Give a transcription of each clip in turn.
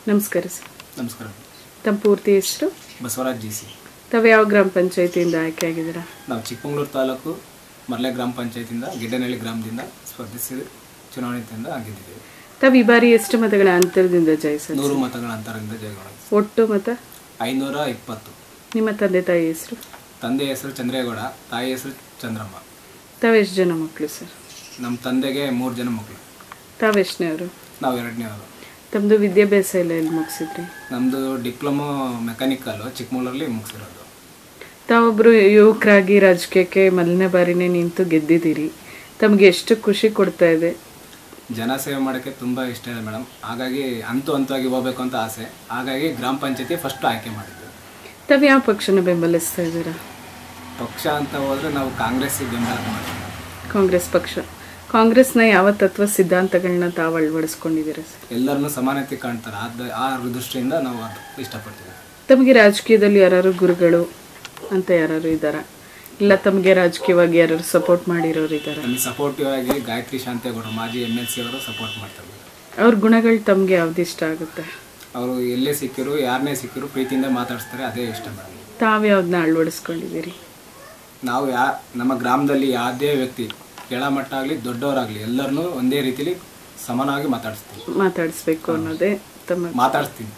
ನಮಸ್ಕಾರ ಸರ್ ನಮಸ್ಕಾರ ತಮ್ಮ ಪೂರ್ತಿ ಹೆಸರು ಬಸವರಾಜ್ ಜಿ ಸಿ ತಾವು ಯಾವ ಗ್ರಾಮ ಪಂಚಾಯತಿಯಿಂದ ಆಯ್ಕೆ ಆಗಿದ್ದೀರಾ ನಾವು ಚಿಕ್ಕಮಗಳೂರು ತಾಲೂಕು ಮರ್ಲೆ ಗ್ರಾಮ ಪಂಚಾಯತಿಯಿಂದ ಗಿಡ್ಡನಹಳ್ಳಿ ಗ್ರಾಮದಿಂದ ಸ್ಪರ್ಧಿಸಿ ಚುನಾವಣೆಯಿಂದ ಆಗಿದ್ದೀವಿ ತಾವು ಈ ಬಾರಿ ಎಷ್ಟು ಮತಗಳ ಅಂತರದಿಂದ ಜಯಿಸ ನೂರು ಮತಗಳ ಅಂತರದಿಂದ ಜಯಗಳು ಒಟ್ಟು ಮತ ಐನೂರ ಇಪ್ಪತ್ತು ನಿಮ್ಮ ತಂದೆ ತಾಯಿ ಹೆಸರು ತಂದೆ ಹೆಸರು ಚಂದ್ರೇಗೌಡ ತಾಯಿ ಹೆಸರು ಚಂದ್ರಮ್ಮ ತಾವು ಎಷ್ಟು ಜನ ಮಕ್ಕಳು ಸರ್ ನಮ್ಮ ತಂದೆಗೆ ಮೂರು ಜನ ಮಕ್ಕಳು ತಾವು ಎಷ್ಟನೇವರು ನಾವು ಎರಡನೇವರು ತಮ್ಮದು ವಿದ್ಯಾಭ್ಯಾಸ ಎಲ್ಲ ಎಲ್ಲಿ ಮುಗಿಸಿದ್ರಿ ನಮ್ಮದು ಡಿಪ್ಲೊಮೊ ಮೆಕ್ಯಾನಿಕಲ್ಲು ಚಿಕ್ಕಮಗಳೂರಲ್ಲಿ ಮುಗಿಸಿರೋದು ತಾವೊಬ್ಬರು ಯುವಕರಾಗಿ ರಾಜಕೀಯಕ್ಕೆ ಮೊದಲನೇ ಬಾರಿನೇ ನಿಂತು ಗೆದ್ದಿದ್ದೀರಿ ತಮಗೆ ಎಷ್ಟು ಖುಷಿ ಕೊಡ್ತಾ ಇದೆ ಜನ ಸೇವೆ ಮಾಡೋಕ್ಕೆ ತುಂಬ ಇಷ್ಟ ಇದೆ ಮೇಡಮ್ ಹಾಗಾಗಿ ಹಂತು ಹಂತವಾಗಿ ಹೋಗ್ಬೇಕು ಅಂತ ಆಸೆ ಹಾಗಾಗಿ ಗ್ರಾಮ ಪಂಚಾಯತಿ ಫಸ್ಟ್ ಆಯ್ಕೆ ಮಾಡಿದ್ದು ತಾವು ಯಾವ ಪಕ್ಷನ ಬೆಂಬಲಿಸ್ತಾ ಇದ್ದೀರಾ ಪಕ್ಷ ಅಂತ ಹೋದರೆ ನಾವು ಕಾಂಗ್ರೆಸ್ಸಿಗೆ ಬೆಂಬಲ ಮಾಡ್ತೀವಿ ಕಾಂಗ್ರೆಸ್ ಪಕ್ಷ ಕಾಂಗ್ರೆಸ್ನ ಯಾವ ತತ್ವ ಸಿದ್ಧಾಂತಗಳನ್ನ ತಾವು ಅಳವಡಿಸ್ಕೊಂಡಿದ್ದೀರಾ ಸರ್ ಎಲ್ಲರನ್ನೂ ಸಮಾನತೆ ಕಾಣ್ತಾರೆ ಆದ ಆ ದೃಷ್ಟಿಯಿಂದ ನಾವು ಅದು ಇಷ್ಟಪಡ್ತೀವಿ ತಮಗೆ ರಾಜಕೀಯದಲ್ಲಿ ಯಾರು ಗುರುಗಳು ಅಂತ ಯಾರು ಇದ್ದಾರಾ ಇಲ್ಲ ತಮಗೆ ರಾಜಕೀಯವಾಗಿ ಯಾರು ಸಪೋರ್ಟ್ ಮಾಡಿರೋರು ಇದ್ದಾರಾ ನಮಗೆ ಸಪೋರ್ಟಿವ್ ಆಗಿ ಗಾಯತ್ರಿ ಶಾಂತೇಗೌಡರು ಮಾಜಿ ಎಮ್ ಎಲ್ ಸಿ ಅವರು ಸಪೋರ್ಟ್ ಮಾಡ್ತಾರೆ ಅವ್ರ ಗುಣಗಳು ತಮಗೆ ಯಾವ್ದು ಇಷ್ಟ ಆಗುತ್ತೆ ಅವರು ಎಲ್ಲೇ ಸಿಕ್ಕಿರು ಯಾರನ್ನೇ ಸಿಕ್ಕಿರು ಪ್ರೀತಿಯಿಂದ ಮಾತಾಡಿಸ್ತಾರೆ ಅದೇ ಇಷ್ಟ ಮೇಡಮ್ ತಾವು ಯಾವ್ದನ್ನ ಅಳವಡಿಸ್ಕೊಂಡಿದ್ದೀರಿ ನಾವು ಯಾ ನಮ್ಮ ಗ್ರಾಮದಲ್ಲಿ ಯಾವುದೇ ವ್ಯಕ್ತಿ ಕೆಳಮಟ್ಟ ಆಗಲಿ ದೊಡ್ಡವರಾಗಲಿ ಎಲ್ಲರನ್ನೂ ಒಂದೇ ರೀತಿಲಿ ಸಮಾನವಾಗಿ ಮಾತಾಡಿಸ್ತೀವಿ ಮಾತಾಡಿಸ್ಬೇಕು ಅನ್ನೋದೇ ತಮ್ಮ ಮಾತಾಡಿಸ್ತೀನಿ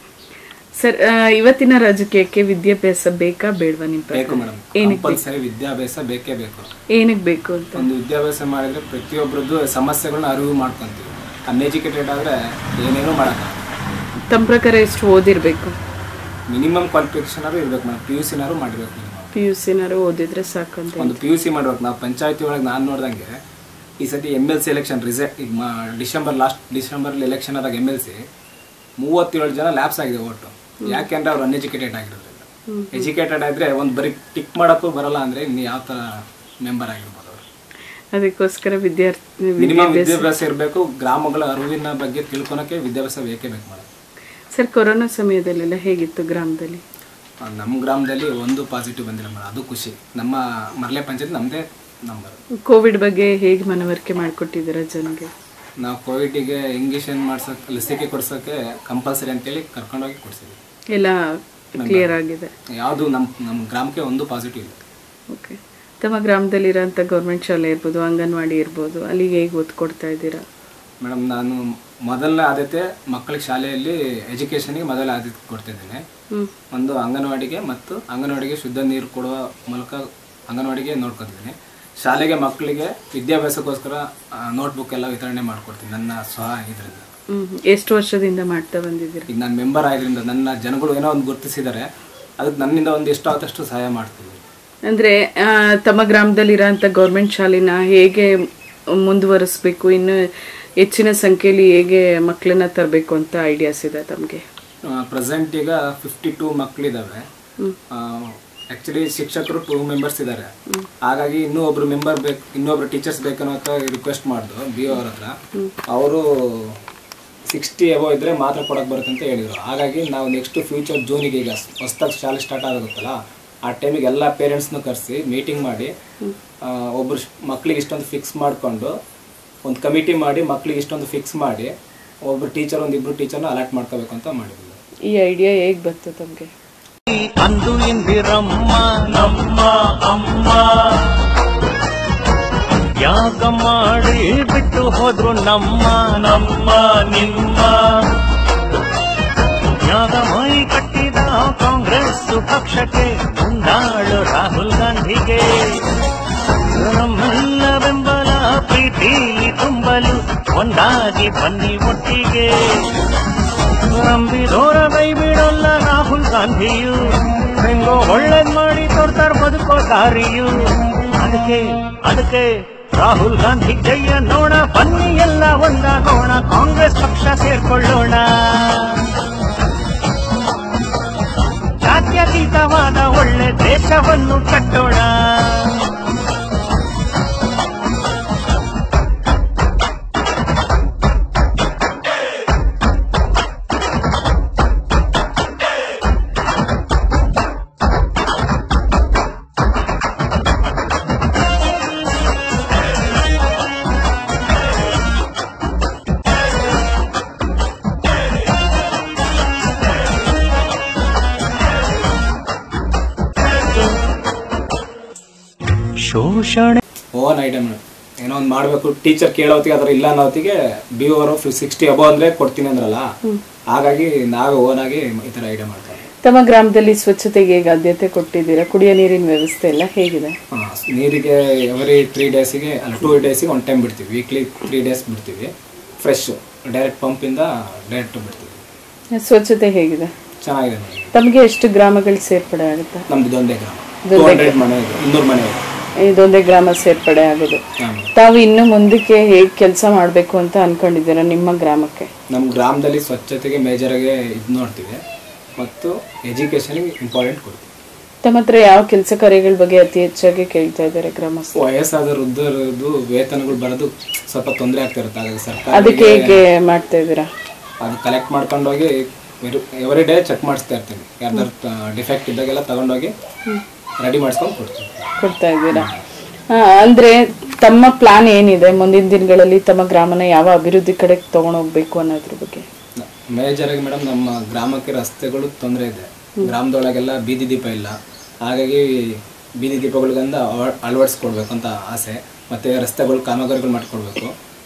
ಸರ್ ಆ, ಇವತ್ತಿನ ರಾಜಕೀಯಕ್ಕೆ ವಿದ್ಯಾಭ್ಯಾಸ ಬೇಕಾ ಬೇಡವಾ ನಿಮ್ಮ ಬೇಕು ಪ್ರಕಾರ? ಮೇಡಮ್ ಏನಕ್ಕೆ ಕಂಪಲ್ಸರಿ ವಿದ್ಯಾಭ್ಯಾಸ ಬೇಕೇ ಬೇಕು ಏನಕ್ಕೆ ಬೇಕು ಅಂತ ಒಂದು ವಿದ್ಯಾಭ್ಯಾಸ ಮಾಡಿದ್ರೆ ಪ್ರತಿಯೊಬ್ಬರದ್ದು ಸಮಸ್ಯೆಗಳನ್ನ ಅರಿವು ಮಾಡ್ಕೊತೀವಿ ಅನ್ಎಜುಕೇಟೆಡ್ ಆದರೆ ಏನೇನೂ ಮಾಡೋಕ್ಕಾಗಲ್ಲ ತಮ್ಮ ಪ್ರಕಾರ ಎಷ್ಟು ಓದಿರ್ಬೇಕು ಮಿನಿಮಮ್ ಕ್ವಾಲಿಫಿಕೇಶನ್ ಆದ್ರೂ ಇರ್ಬೇಕು ಮೇಡಮ್ ಪಿ ಯು ಸಿನಾರು ಮಾಡಿರ್ಬೇಕು ಮಿನಿಮಮ್ ಪಿ ಯು ಸಿನಾರು ಓದಿದ್ರೆ ಸಾಕು ಅಂತ ಒಂದು ಪಿ ಯು ಸಿ ಮಾಡ್ಬೇಕು ನಾವು ಪಂಚಾಯತಿ ಒಳಗೆ ನಾನು ನೋಡ್ದಂಗೆ ಈ ಸತಿ M L C election result ಈಗ ಮಾ ಡಿಸೆಂಬರ್ ಲಾಸ್ಟ್ ಡಿಸೆಂಬರ್ಲಿ ಎಲೆಕ್ಷನ್ ಆದಾಗ ಎಮ್ ಎಲ್ ಸಿ ಮೂವತ್ತೇಳು ಜನ ಲ್ಯಾಪ್ಸ್ ಆಗಿದೆ ಓಟು ಯಾಕೆಂದ್ರೆ ಅವ್ರು ಅನ್ಎಜುಕೇಟೆಡ್ ಆಗಿರೋದ್ರಿಂದ ಎಜುಕೇಟೆಡ್ ಆದರೆ ಒಂದು ಬರೀ ಟಿಕ್ ಮಾಡೋಕ್ಕೂ ಬರಲ್ಲ ಅಂದರೆ ಇನ್ನು ಯಾವ ಥರ ಮೆಂಬರ್ ಆಗಿರ್ಬೋದು ಅವರು ಅದಕ್ಕೋಸ್ಕರ ವಿದ್ಯಾರ್ಥಿ ಮಿನಿಮಮ್ ವಿದ್ಯಾಭ್ಯಾಸ ಇರಬೇಕು ಗ್ರಾಮಗಳ ಅರಿವಿನ ಬಗ್ಗೆ ತಿಳ್ಕೊಳಕ್ಕೆ ವಿದ್ಯಾಭ್ಯಾಸ ಬೇಕೇ ಬೇಕು ಮೇಡಮ್ ಸರ್ ಕೊರೋನಾ ಸಮಯದಲ್ಲೆಲ್ಲ ಹೇಗಿತ್ತು ಗ್ರಾಮದಲ್ಲಿ ನಮ್ಮ ಗ್ರಾಮದಲ್ಲಿ ಒಂದು ಪಾಸಿಟಿವ್ ಬಂದಿಲ್ಲ ಮೇಡಮ್ ಅದು ಖುಷಿ ನಮ್ಮ ಮರ್ಲೆ ಪಂಚಾಯತ್ ನಮ್ಮದೇ ನಂಬರ್ ಕೋವಿಡ್ ಬಗ್ಗೆ ಹೇಗೆ ಮನವರಿಕೆ ಮಾಡಿಕೊಟ್ಟಿದ್ದೀರಾ ಜನಗೆ ನಾವು ಕೋವಿಡಿಗೆ ಇಂಜೆಕ್ಷನ್ ಮಾಡ್ಸೋಕೆ ಲಸಿಕೆ ಕೊಡ್ಸೋಕ್ಕೆ ಕಂಪಲ್ಸರಿ ಅಂತೇಳಿ ಕರ್ಕೊಂಡೋಗಿ ಕೊಡ್ಸಿದ್ವಿ ಎಲ್ಲ ಕ್ಲಿಯರ್ ಆಗಿದೆ ಯಾವುದು ನಮ್ಮ ನಮ್ಮ ಗ್ರಾಮಕ್ಕೆ ಒಂದು ಪಾಸಿಟಿವ್ ಇಲ್ಲ ಓಕೆ ತಮ್ಮ ಗ್ರಾಮದಲ್ಲಿರೋಂಥ ಗೌರ್ಮೆಂಟ್ ಶಾಲೆ ಇರ್ಬೋದು ಅಂಗನವಾಡಿ ಇರ್ಬೋದು ಅಲ್ಲಿಗೆ ಹೇಗೆ ಒತ್ತು ಕೊಡ್ತಾ ಇದ್ದೀರಾ ಮೇಡಮ್ ನಾನು ಮೊದಲನೇ ಆದ್ಯತೆ ಮಕ್ಕಳಿಗೆ ಶಾಲೆಯಲ್ಲಿ ಎಜುಕೇಷನ್ಗೆ ಮೊದಲ ಆದ್ಯತೆ ಕೊಡ್ತಿದ್ದೇನೆ ಹ್ಞೂ ಒಂದು ಅಂಗನವಾಡಿಗೆ ಮತ್ತು ಅಂಗನವಾಡಿಗೆ ಶುದ್ಧ ನೀರು ಕೊಡುವ ಮೂಲಕ ಅಂಗನವಾಡಿಗೆ ನೋಡ್ಕೊತಿದ್ದೀನಿ ಶಾಲೆಗೆ ಮಕ್ಕಳಿಗೆ ವಿದ್ಯಾಭ್ಯಾಸಕ್ಕೋಸ್ಕರ ನೋಟ್ಬುಕ್ ಎಲ್ಲ ವಿತರಣೆ ಮಾಡ್ಕೊಡ್ತೀನಿ ನನ್ನ ಸ್ವ ಇದರಿಂದ ಹ್ಞೂ ಎಷ್ಟು ವರ್ಷದಿಂದ ಮಾಡ್ತಾ ಬಂದಿದ್ದೀರಾ ಈಗ ನಾನು ಮೆಂಬರ್ ಆಗಿದ್ದರಿಂದ ನನ್ನ ಜನಗಳು ಏನೋ ಒಂದು ಗುರುತಿಸಿದ್ದಾರೆ ಅದಕ್ಕೆ ನನ್ನಿಂದ ಒಂದು ಎಷ್ಟು ಆದಷ್ಟು ಸಹಾಯ ಮಾಡ್ತೀನಿ ಅಂದರೆ ತಮ್ಮ ಗ್ರಾಮದಲ್ಲಿರೋಂಥ ಗೌರ್ಮೆಂಟ್ ಶಾಲೆನ ಹೇಗೆ ಮುಂದುವರಿಸ್ಬೇಕು ಇನ್ನು ಹೆಚ್ಚಿನ ಸಂಖ್ಯೆಯಲ್ಲಿ ಹೇಗೆ ಮಕ್ಕಳನ್ನ ತರಬೇಕು ಅಂತ ಐಡಿಯಾಸ್ ಇದೆ ತಮಗೆ ಪ್ರೆಸೆಂಟ್ ಈಗ ಫಿಫ್ಟಿ ಟೂ ಮಕ್ಕಳಿದ್ದಾವೆ ಆ್ಯಕ್ಚುಲಿ ಶಿಕ್ಷಕರು ಟೂ ಮೆಂಬರ್ಸ್ ಇದ್ದಾರೆ ಹಾಗಾಗಿ ಇನ್ನೂ ಒಬ್ರು ಮೆಂಬರ್ ಬೇಕು ಇನ್ನೊಬ್ರು ಟೀಚರ್ಸ್ ಬೇಕನ್ನೋ ರಿಕ್ವೆಸ್ಟ್ ಮಾಡಿದ್ರು ಬಿ ಅವ್ರ ಹತ್ರ ಅವರು ಸಿಕ್ಸ್ಟಿ ಎಬೋ ಇದ್ರೆ ಮಾತ್ರ ಕೊಡಕ್ಕೆ ಬರುತ್ತೆ ಅಂತ ಹೇಳಿದರು ಹಾಗಾಗಿ ನಾವು ನೆಕ್ಸ್ಟ್ ಫ್ಯೂಚರ್ ಜೂನಿಗೆ ಈಗ ಹೊಸ್ದಾಗಿ ಶಾಲೆ ಸ್ಟಾರ್ಟ್ ಆಗುತ್ತಲ್ಲ ಆ ಟೈಮಿಗೆ ಎಲ್ಲ ಪೇರೆಂಟ್ಸ್ನು ಕರೆಸಿ ಮೀಟಿಂಗ್ ಮಾಡಿ ಆ, ಒಬ್ರು ಶ್- ಮಕ್ಳಿಗೆ ಇಷ್ಟೊಂದು ಫಿಕ್ಸ್ ಮಾಡಿಕೊಂಡು ಒಂದು ಕಮಿಟಿ ಮಾಡಿ ಮಕ್ಳಿಗೆ ಇಷ್ಟೊಂದು ಫಿಕ್ಸ್ ಮಾಡಿ ಒಬ್ರು ಟೀಚರ್ ಒಂದು ಇಬ್ರು ಟೀಚರ್ನ ಅಲಾಟ್ ಮಾಡ್ಕೋಬೇಕು ಅಂತ ಮಾಡಿದ್ವಿ ಈ ಐಡಿಯಾ ಹೇಗೆ ಬಂತು ತಮಗೆ ಅಂದು ಇಂದಿರಮ್ಮ ನಮ್ಮ ಅಮ್ಮ ಯಾಗ ಮಾಡಿ ಬಿಟ್ಟು ಹೋದ್ರು ನಮ್ಮ ನಮ್ಮ ನಿಮ್ಮ ಯಾಗ ಮೈ ಕಟ್ಟಿದ ಕಾಂಗ್ರೆಸ್ ಪಕ್ಷಕ್ಕೆ ಮುಂದಾಳು ರಾಹುಲ್ ಗಾಂಧಿಗೆ ನಮ್ಮೆಲ್ಲ ಬೆಂಬಲ ಪ್ರೀತಿ ತುಂಬಲು ಒಂದಾಗಿ ಬನ್ನಿ ಒಟ್ಟಿಗೆ ನಂಬಿದೋರ ಕೈ ಬಿಡೋಲ್ಲ ರಾಹುಲ್ ಗಾಂಧಿಯು ಹೆಂಗೋ ಒಳ್ಳೇದ್ ಮಾಡಿ ತೋರ್ತಾರ ಬದುಕೋ ದಾರಿಯು ಅದಕ್ಕೆ ಅದಕ್ಕೆ ರಾಹುಲ್ ಗಾಂಧಿ ಜಯ ನೋಡ ಬನ್ನಿ ಎಲ್ಲ ಒಂದಾಗೋಣ ಕಾಂಗ್ರೆಸ್ ಪಕ್ಷ ಸೇರ್ಕೊಳ್ಳೋಣ ಜಾತ್ಯತೀತವಾದ ಒಳ್ಳೆ ದೇಶವನ್ನು ಕಟ್ಟೋಣ ಶೋಷಣೆ ಓನ್ ಐಟಮ್ ಏನೋ ಒಂದು ಮಾಡಬೇಕು ಟೀಚರ್ ಕೇಳೋತ್ತಿಗೆ ಅದ್ರ ಇಲ್ಲ ಅನ್ನೋತ್ತಿಗೆ ಬಿ ಅವರು ಸಿಕ್ಸ್ಟಿ ಅಬೋ ಅಂದ್ರೆ ಕೊಡ್ತೀನಿ ಅಂದ್ರಲ್ಲ ಹಾಗಾಗಿ ನಾವೇ ಓನ್ ಆಗಿ ಈ ತರ ಐಡಿಯಾ ಮಾಡ್ತಾರೆ ತಮ್ಮ ಗ್ರಾಮದಲ್ಲಿ ಸ್ವಚ್ಛತೆಗೆ ಹೇಗೆ ಆದ್ಯತೆ ಕೊಟ್ಟಿದ್ದೀರಾ ಕುಡಿಯೋ ನೀರಿನ ವ್ಯವಸ್ಥೆ ಎಲ್ಲ ಹೇಗಿದೆ ಆ, ನೀರಿಗೆ ಎವರಿ ತ್ರೀ ಡೇಸಿಗೆ ಅಲ್ಲ ಟೂ ಡೇಸಿಗೆ ಒನ್ ಟೈಮ್ ಬಿಡ್ತೀವಿ ವೀಕ್ಲಿ ತ್ರೀ ಡೇಸ್ ಬಿಡ್ತೀವಿ ಫ್ರೆಶ್ ಡೈರೆಕ್ಟ್ ಪಂಪಿಂದ ಡೈರೆಕ್ಟ್ ಬಿಡ್ತೀವಿ ಸ್ವಚ್ಛತೆ ಹೇಗಿದೆ ಚೆನ್ನಾಗಿದೆ ಮೇಡಮ್ ತಮಗೆ ಎಷ್ಟು ಗ್ರಾಮಗಳು ಸೇರ್ಪಡೆ ಆಗುತ್ತೆ ನಮ್ದು ಇದೊಂದೇ ಗ್ರಾಮ ಟೂ ಹಂಡ್ರೆಡ್ ಮನೆ ಇದೆ ಇನ್ನೂರು ಮನೆ ಇದೆ ಇದೊಂದೇ ಗ್ರಾಮ ಸೇರ್ಪಡೆ ಆಗೋದು ಹಾಂ ತಾವು ಇನ್ನು ಮುಂದಕ್ಕೆ ಹೇಗೆ ಕೆಲಸ ಮಾಡಬೇಕು ಅಂತ ಅನ್ಕೊಂಡಿದ್ದೀರಾ ನಿಮ್ಮ ಗ್ರಾಮಕ್ಕೆ ನಮ್ಮ ಗ್ರಾಮದಲ್ಲಿ ಸ್ವಚ್ಛತೆಗೆ ಮೇಜರಾಗಿ ಇದು ನೋಡ್ತೀವಿ ಮತ್ತು ಎಜುಕೇಷನ್ಗೆ ಇಂಪಾರ್ಟೆಂಟ್ ಕೊಡ್ತೀವಿ ತಮ್ಮ ಹತ್ರ ಯಾವ ಕೆಲಸ ಕಾರ್ಯಗಳ ಬಗ್ಗೆ ಅತಿ ಹೆಚ್ಚಾಗಿ ಕೇಳ್ತಾ ಇದ್ದಾರೆ ಗ್ರಾಮಸ್ಥರು ವಯಸ್ಸಾದ ವೃದ್ಧರದ್ದು ವೇತನಗಳು ಬರೋದು ಸ್ವಲ್ಪ ತೊಂದರೆ ಆಗ್ತಾ ಇರುತ್ತೆ ಹಾಗಾಗಿ ಸರ್ಕಾರ ಅದಕ್ಕೆ ಹೇಗೆ ಮಾಡ್ತಾ ಇದ್ದೀರಾ ಅದು ಕಲೆಕ್ಟ್ ಮಾಡ್ಕೊಂಡೋಗಿ ಎವ್ರಿ ಡೇ ಚೆಕ್ ಮಾಡಿಸ್ತಾ ಇರ್ತೀವಿ ಯಾರ್ದಾರು ಡಿಫೆಕ್ಟ್ ಇದ್ದಾಗೆಲ್ಲ ತಗೊಂಡೋಗಿ ರೆಡಿ ಮಾಡಿಸ್ಕೊಂಡು ಕೊಡ್ತೀವಿ ಕೊಡ್ತಾ ಇದ್ದೀರಾ ಆ, ಅಂದ್ರೆ ತಮ್ಮ ಪ್ಲಾನ್ ಏನಿದೆ ಮುಂದಿನ ದಿನಗಳಲ್ಲಿ ತಮ್ಮ ಗ್ರಾಮನ ಯಾವ ಅಭಿವೃದ್ಧಿ ಕಡೆಗೆ ತಗೊಂಡೋಗ್ಬೇಕು ಅನ್ನೋದ್ರ ಬಗ್ಗೆ ಮೇಜರ್ ಆಗಿ ಮೇಡಮ್ ನಮ್ಮ ಗ್ರಾಮಕ್ಕೆ ರಸ್ತೆಗಳು ತೊಂದರೆ ಇದೆ ಗ್ರಾಮದೊಳಗೆಲ್ಲ ಬೀದಿ ದೀಪ ಇಲ್ಲ ಹಾಗಾಗಿ ಬೀದಿ ದೀಪಗಳಿಗಂದ ಅಳ- ಅಳವಡಿಸ್ಕೊಡ್ಬೇಕು ಅಂತ ಆಸೆ ಮತ್ತು ರಸ್ತೆಗಳು ಕಾಮಗಾರಿಗಳು ಮಾಡಿಕೊಡ್ಬೇಕು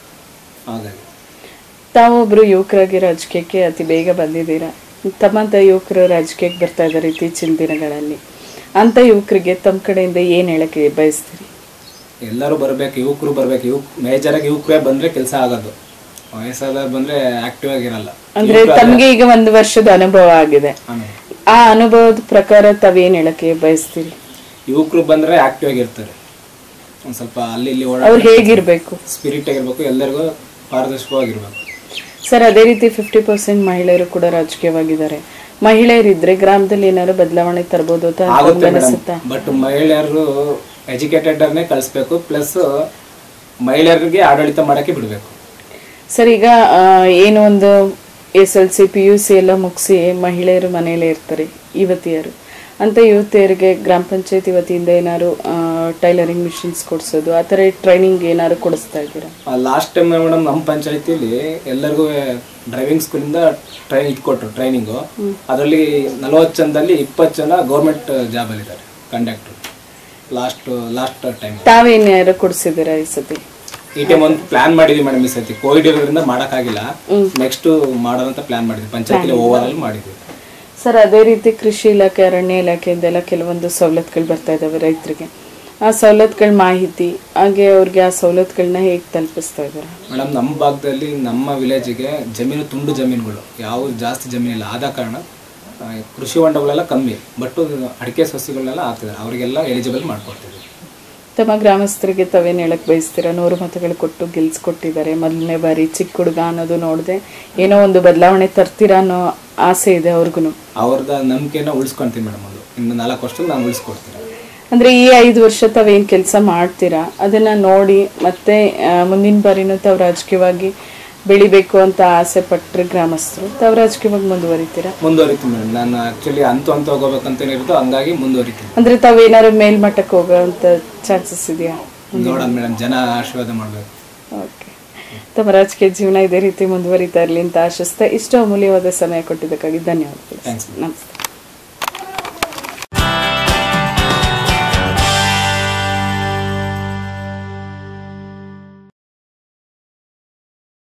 ಹಾಗಾಗಿ ತಾವೊಬ್ರು ಯುವಕರಾಗಿ ರಾಜಕೀಯಕ್ಕೆ ಅತಿ ಬೇಗ ಬಂದಿದ್ದೀರಾ ತಮ್ಮಂತ ಯುವಕರು ರಾಜಕೀಯಕ್ಕೆ ಬರ್ತಾ ಇದ್ದಾರೆ ಇತ್ತೀಚಿನ ದಿನಗಳಲ್ಲಿ ಅಂತ ಯುವಕರಿಗೆ ತಮ್ಮ ಕಡೆಯಿಂದ ಏನು ಹೇಳಕ್ಕೆ ಬಯಸ್ತೀರಿ ಎಲ್ಲರೂ ಬರಬೇಕು ಯುವಕರು ಬರಬೇಕು ಯುವಕ್ ಮೇಜರಾಗಿ ಯುವಕರೇ ಬಂದರೆ ಕೆಲಸ ಆಗೋದು ವಯಸ್ಸಾದವ್ರು ಬಂದರೆ ಆ್ಯಕ್ಟಿವ್ ಆಗಿರಲ್ಲ ಅಂದ್ರೆ ತಮ್ಗೆ ಈಗ ಒಂದು ವರ್ಷದ ಅನುಭವ ಆಗಿದೆ ಆಮೇಲೆ ಆ ಅನುಭವದ ಪ್ರಕಾರ ತಾವೇನ್ ಹೇಳಕ್ಕೆ ಬಯಸ್ತೀರಿ ಯುವಕರು ಬಂದರೆ ಆ್ಯಕ್ಟಿವ್ ಆಗಿರ್ತಾರೆ ಒಂದು ಸ್ವಲ್ಪ ಅಲ್ಲಿ ಇಲ್ಲಿ ಅವ್ರು ಓಡಾಡ ಹೇಗಿರ್ಬೇಕು ಸ್ಪಿರಿಟ್ ಆಗಿರ್ಬೇಕು ಎಲ್ಲರಿಗೂ ಪಾರದರ್ಶಕವಾಗಿರ್ಬೇಕು ಸರ್ ಅದೇ ರೀತಿ ಫಿಫ್ಟಿ ಪರ್ಸೆಂಟ್ ಮಹಿಳೆಯರು ಕೂಡ ರಾಜಕೀಯವಾಗಿದ್ದಾರೆ ಮಹಿಳೆಯರಿದ್ರೆ ಗ್ರಾಮದಲ್ಲಿ ಏನಾದ್ರು ಬದಲಾವಣೆ ತರಬಹುದು ಅಂತ ಆಗುತ್ತೆ ಮೇಡಮ್ ಅನಿಸುತ್ತಾ ಬಟ್ ಮಹಿಳೆಯರು ಎಜುಕೇಟೆಡ್ನೇ ಕಳಿಸ್ಬೇಕು ಪ್ಲಸ್ ಮಹಿಳೆಯರಿಗೆ ಆಡಳಿತ ಮಾಡೋಕ್ಕೆ ಬಿಡಬೇಕು ಸರ್ ಈಗ ಆ, ಏನು ಒಂದು S L C P U C ಎಲ್ಲ ಮುಗಿಸಿ ಮಹಿಳೆಯರು ಮನೆಯಲ್ಲೇ ಇರ್ತಾರೆ ಯುವತಿಯರು ಅಂತ ಯುವತಿಯರಿಗೆ ಗ್ರಾಮ ಪಂಚಾಯತಿ ವತಿಯಿಂದ ಏನಾದ್ರು ಟೈಲರಿಂಗ್ ಮಿಷಿನ್ಸ್ ಕೊಡ್ಸೋದು ಆ ಥರ ಟ್ರೈನಿಂಗ್ ಏನಾದ್ರು ಕೊಡಿಸ್ತಾ ಇದ್ದೀರಾ ಲಾಸ್ಟ್ ಟೈಮ್ ಮೇಡಮ್ ನಮ್ಮ ಪಂಚಾಯತಿಲಿ ಎಲ್ಲರಿಗೂ ಡ್ರೈವಿಂಗ್ ಸ್ಕೂಲಿಂದ ಟ್ರೈನ್ ಇಟ್ಕೊಟ್ರು ಟ್ರೈನಿಂಗು ಅದರಲ್ಲಿ ನಲವತ್ತು ಜನದಲ್ಲಿ ಇಪ್ಪತ್ತು ಜನ ಗೌರ್ಮೆಂಟ್ ಜಾಬಲ್ಲಿದ್ದಾರೆ ಕಂಡಕ್ಟ್ರು ಲಾಸ್ಟ್ ಲಾಸ್ಟ್ ಟೈಮ್ ತಾವೇನಾದ್ರು ಕೊಡಿಸಿದ್ದೀರಾ ಈ ಸತಿ ಈ ಟೈಮ್ ಒಂದು ಪ್ಲಾನ್ ಮಾಡಿದ್ವಿ ಮೇಡಮ್ ಈ ಸತಿ ಕೋವಿಡ್ ಇರೋದ್ರಿಂದ ಮಾಡೋಕ್ಕಾಗಿಲ್ಲ ನೆಕ್ಸ್ಟ್ ಮಾಡೋಣ ಅಂತ ಪ್ಲಾನ್ ಮಾಡಿದ್ವಿ ಪಂಚಾಯತಿಲಿ ಓವರ್ ಆಲ್ ಮಾಡಿದ್ವಿ ಸರ್ ಅದೇ ರೀತಿ ಕೃಷಿ ಇಲಾಖೆ ಅರಣ್ಯ ಇಲಾಖೆಯಿಂದೆಲ್ಲ ಕೆಲವೊಂದು ಸವಲತ್ತುಗಳು ಬರ್ತಾ ಇದ್ದಾವೆ ರೈತರಿಗೆ ಆ ಸವಲತ್ತುಗಳ ಮಾಹಿತಿ ಹಾಗೆ ಅವ್ರಿಗೆ ಆ ಸವಲತ್ತುಗಳನ್ನ ಹೇಗೆ ತಲುಪಿಸ್ತಾ ಇದ್ದಾರೆ ಮೇಡಮ್ ನಮ್ಮ ಭಾಗದಲ್ಲಿ ನಮ್ಮ ವಿಲೇಜಿಗೆ ಜಮೀನು ತುಂಡು ಜಮೀನುಗಳು ಯಾವ ಜಾಸ್ತಿ ಜಮೀನಿಲ್ಲ ಆದ ಕಾರಣ ಆ, ಕೃಷಿ ಹೊಂಡಗಳೆಲ್ಲ ಕಮ್ಮಿ ಬಟ್ ಅಡಿಕೆ ಸಸ್ಯಗಳನ್ನೆಲ್ಲ ಹಾಕ್ತಿದ್ದಾರೆ ಅವರಿಗೆಲ್ಲ ಎಲಿಜಿಬಲ್ ಮಾಡ್ಕೊಡ್ತೀವಿ ತಮ್ಮ ಗ್ರಾಮಸ್ಥರಿಗೆ ತಾವೇನು ಹೇಳಕ್ ಬಯಸ್ತೀರಾ ನೂರು ಮತಗಳು ಕೊಟ್ಟು ಗೆಲ್ಸ್ಕೊಟ್ಟಿದ್ದಾರೆ ಮೊದಲನೇ ಬಾರಿ ಚಿಕ್ಕ ಹುಡುಗ ಅನ್ನೋದು ನೋಡಿದೆ ಏನೋ ಒಂದು ಬದಲಾವಣೆ ತರ್ತೀರಾ ಅನ್ನೋ ಆಸೆ ಇದೆ ಅವ್ರಿಗೂ ಅವ್ರದ ನಂಬಿಕೆನ ಉಳಿಸ್ಕೊಂತೀವಿ ಮೇಡಮ್ ಅದು ಇನ್ನು ನಾಲ್ಕು ವರ್ಷದಲ್ಲಿ ನಾನು ಉಳಿಸ್ಕೊಡ್ತೀನಿ ಅಂದ್ರೆ ಈ ಐದು ವರ್ಷ ತಾವೇನು ಕೆಲಸ ಮಾಡ್ತೀರಾ ಅದನ್ನ ನೋಡಿ ಮತ್ತೆ ಆ, ಮುಂದಿನ ಬಾರಿನೂ ತಾವು ರಾಜಕೀಯವಾಗಿ ಬೆಳಿಬೇಕು ಅಂತ ಆಸೆ ಪಟ್ಟರೆ ಗ್ರಾಮಸ್ಥರು ತಾವು ರಾಜಕೀಯವಾಗಿ ಮುಂದುವರಿತೀರಾ ಮುಂದುವರಿತೀನಿ ಮೇಡಮ್ ನಾನು ಆ್ಯಕ್ಚುಲಿ ಅಂತೂ ಅಂತ ಹೋಗ್ಬೇಕಂತ ಇರೋದು ಹಂಗಾಗಿ ಮುಂದುವರಿತೀನಿ ಅಂದ್ರೆ ತಾವೇನಾದ್ರು ಮೇಲ್ಮಟ್ಟಕ್ಕೆ ಹೋಗೋಂಥ ಚಾನ್ಸಸ್ ಇದೆಯಾ ನೋಡೋಣ ಮೇಡಮ್ ಜನ ಆಶೀರ್ವಾದ ಮಾಡಬೇಕು ಓಕೆ ತಮ್ಮ ರಾಜಕೀಯ ಜೀವನ ಇದೇ ರೀತಿ ಮುಂದುವರಿತಾ ಇರಲಿ ಅಂತ ಆಶಿಸ್ತಾ ಇಷ್ಟು ಅಮೂಲ್ಯವಾದ ಸಮಯ ಕೊಟ್ಟಿದ್ದಕ್ಕಾಗಿ ಧನ್ಯವಾದಗಳು ಥ್ಯಾಂಕ್ಸ್ ನಮಸ್ತೆ